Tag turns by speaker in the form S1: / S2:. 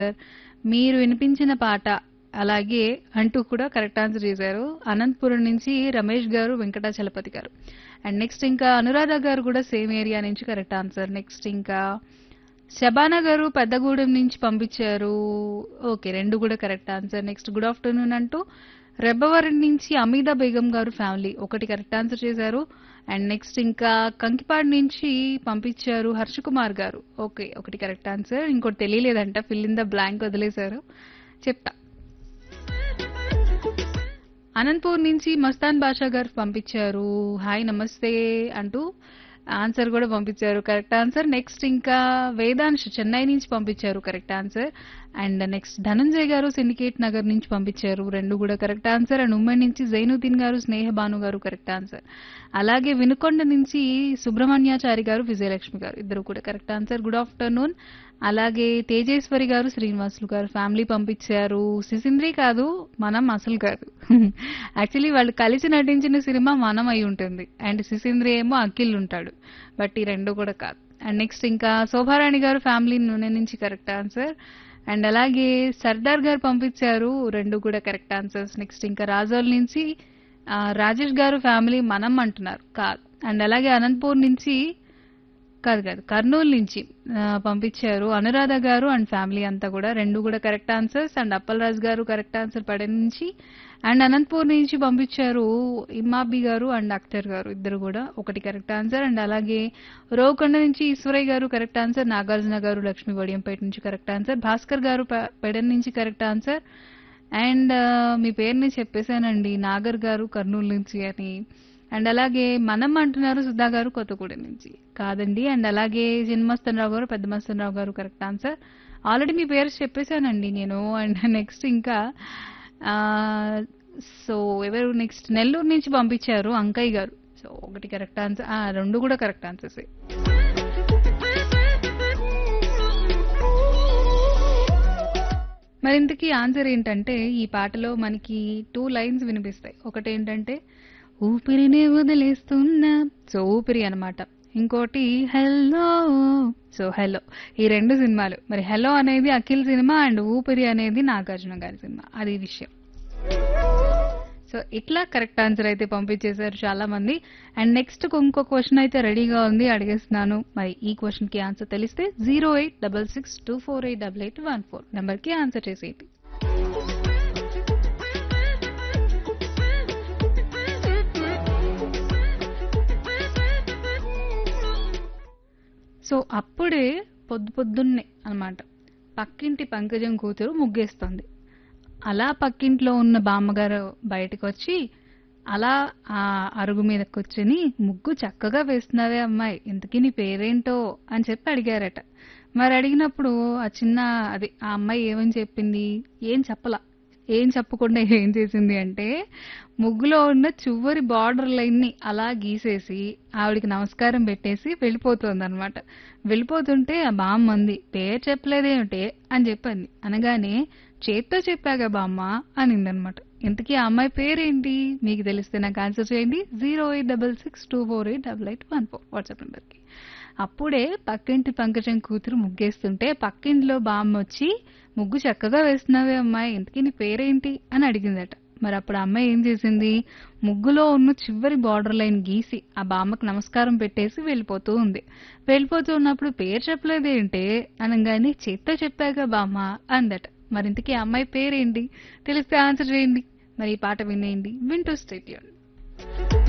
S1: మీరు వినిపించిన పాట అలాగే అంటూ కూడా కరెక్ట్ ఆన్సర్ చేశారు అనంతపురం నుంచి రమేష్ గారు వెంకటాచలపతి గారు అండ్ నెక్స్ట్ ఇంకా అనురాధ గారు కూడా సేమ్ ఏరియా నుంచి కరెక్ట్ ఆన్సర్ నెక్స్ట్ ఇంకా శబానా గారు పెద్దగూడెం నుంచి పంపించారు ఓకే రెండు కూడా correct answer next good afternoon అంటూ రెబ్బవరం నుంచి అమీదా బేగం గారు ఫ్యామిలీ ఒకటి కరెక్ట్ ఆన్సర్ చేశారు అండ్ నెక్స్ట్ ఇంకా కంకిపాడు నుంచి పంపించారు హర్ష కుమార్ గారు ఓకే ఒకటి కరెక్ట్ ఆన్సర్ ఇంకోటి తెలియలేదంట ఫిల్ ఇన్ ద బ్లాంక్ వదిలేశారు చెప్తా అనంతపూర్ నుంచి మస్తాన్ బాషా గారు పంపించారు హాయ్ నమస్తే అంటూ ఆన్సర్ కూడా పంపించారు కరెక్ట్ ఆన్సర్ నెక్స్ట్ ఇంకా వేదాంశ్ చెన్నై నుంచి పంపించారు correct answer and next Dhananjay గారు సిండికేట్ నగర్ నుంచి పంపించారు రెండు కూడా కరెక్ట్ ఆన్సర్ అండ్ ఉమ్మడి నుంచి జైనుద్దీన్ గారు స్నేహ భాను గారు కరెక్ట్ ఆన్సర్ అలాగే వినుకొండ నుంచి సుబ్రహ్మణ్యాచారి గారు విజయలక్ష్మి గారు ఇద్దరు కూడా కరెక్ట్ ఆన్సర్ గుడ్ ఆఫ్టర్నూన్ అలాగే తేజేశ్వరి గారు శ్రీనివాసులు గారు ఫ్యామిలీ పంపించారు సిసింద్రి కాదు మనం అసలు కాదు యాక్చువల్లీ వాళ్ళు కలిసి నటించిన సినిమా మనం అయి ఉంటుంది అండ్ సిసింద్రి ఏమో అఖిల్ ఉంటాడు బట్ ఈ రెండు కూడా కాదు అండ్ నెక్స్ట్ ఇంకా శోభారాణి గారు ఫ్యామిలీ నూనె నుంచి కరెక్ట్ ఆన్సర్ అండ్ అలాగే సర్దార్ గారు పంపించారు రెండు కూడా కరెక్ట్ ఆన్సర్స్ నెక్స్ట్ ఇంకా రాజోల్ నుంచి ఆ, రాజేష్ గారు ఫ్యామిలీ మనం అంటున్నారు కాదు అండ్ అలాగే అనంతపూర్ నుంచి కాదు కాదు కర్నూలు నుంచి ఆ, పంపించారు అనురాధ గారు అండ్ ఫ్యామిలీ అంతా కూడా రెండు కూడా కరెక్ట్ ఆన్సర్స్ అండ్ అప్పలరాజు గారు కరెక్ట్ ఆన్సర్ పడే నుంచి అండ్ అనంతపూర్ నుంచి పంపించారు ఇమ్మాబి గారు అండ్ అక్టర్ గారు ఇద్దరు కూడా ఒకటి కరెక్ట్ ఆన్సర్ అండ్ అలాగే రోకొండ నుంచి ఈశ్వరయ్య గారు కరెక్ట్ ఆన్సర్ నాగార్జున గారు లక్ష్మీ వడియంపేట నుంచి కరెక్ట్ ఆన్సర్ భాస్కర్ గారు పె- పెడన్ నుంచి కరెక్ట్ ఆన్సర్ అండ్ మీ పేరుని చెప్పేశానండి నాగర్ గారు కర్నూలు నుంచి అని అండ్ అలాగే మనం అంటున్నారు సుధా గారు కొత్తగూడెం నుంచి కాదండి అండ్ అలాగే చిన్నమస్తనరావు గారు పెద్ద మస్తనరావు గారు కరెక్ట్ ఆన్సర్ ఆల్రెడీ మీ పేరు చెప్పేశానండి నేను అండ్ నెక్స్ట్ ఇంకా సో ఎవరు నెక్స్ట్ నెల్లూరు నుంచి పంపించారు అంకయ్య గారు సో ఒకటి కరెక్ట్ ఆన్సర్ రెండు కూడా కరెక్ట్ ఆన్సర్స్ మరి ఇంతకీ ఆన్సర్ ఏంటంటే ఈ పాటలో మనకి టూ లైన్స్ వినిపిస్తాయి ఒకటి ఏంటంటే ఊపిరినే వదిలేస్తున్నా సో ఊపిరి అన్నమాట ఇంకోటి హెల్లో సో హెల్లో ఈ రెండు సినిమాలు మరి హెల్లో అనేది అఖిల్ సినిమా అండ్ ఊపిరి అనేది నాగార్జున గారి సినిమా అది విషయం సో ఇట్లా కరెక్ట్ ఆన్సర్ అయితే పంపించేశారు చాలా మంది అండ్ నెక్స్ట్ ఇంకో క్వశ్చన్ అయితే రెడీగా ఉంది అడిగేస్తున్నాను మరి ఈ క్వశ్చన్ కి ఆన్సర్ తెలిస్తే zero eight double six two four eight double eight one four number కి ఆన్సర్ చేసేయండి సో అప్పుడే పొద్దు పొద్దున్నే అన్నమాట పక్కింటి పంకజం కూతురు ముగ్గేస్తుంది అలా పక్కింట్లో ఉన్న బామ్మగారు బయటకు వచ్చి అలా ఆ అరుగు మీద కూర్చుని ముగ్గు చక్కగా వేస్తున్నావే అమ్మాయి ఇంతకీ నీ పేరేంటో అని చెప్పి అడిగారట మరి అడిగినప్పుడు ఆ చిన్న అది ఆ అమ్మాయి ఏమని చెప్పింది ఏం చెప్పలా ఏం చెప్పకుండా ఏం చేసింది అంటే ముగ్గులో ఉన్న చివరి బార్డర్ లైన్ ని అలా గీసేసి ఆవిడికి నమస్కారం పెట్టేసి వెళ్ళిపోతుంది అనమాట వెళ్ళిపోతుంటే ఆ బామ్మ అంది పేరు చెప్పలేదేమిటే అని చెప్పింది అనగానే చేత్తో చెప్పాగా బామ్మ అనిందనమాట ఇంతకీ ఆ అమ్మాయి పేరేంటి మీకు తెలిస్తే నాకు ఆన్సర్ చేయండి zero eight double six two four eight double eight one four WhatsApp నెంబర్కి అప్పుడే పక్కింటి పంకజం కూతురు ముగ్గేస్తుంటే పక్కింట్లో బామ్మ వచ్చి ముగ్గు చక్కగా వేస్తున్నావే అమ్మాయి ఇంతకీ నీ పేరేంటి అని అడిగిందట మరి అప్పుడు ఆ అమ్మాయి ఏం చేసింది ముగ్గులో ఉన్న చివరి బార్డర్ లైన్ గీసి ఆ బామ్మకు నమస్కారం పెట్టేసి వెళ్ళిపోతూ ఉంది వెళ్ళిపోతూ ఉన్నప్పుడు పేరు చెప్పలేదేంటే అనగానే చేత్తో చెప్పాక బామ్మ అందట మరి ఇంతకీ ఆ అమ్మాయి పేరేంటి తెలిస్తే ఆన్సర్ చేయండి మరి ఈ పాట వినేయండి వింటూ స్టేట్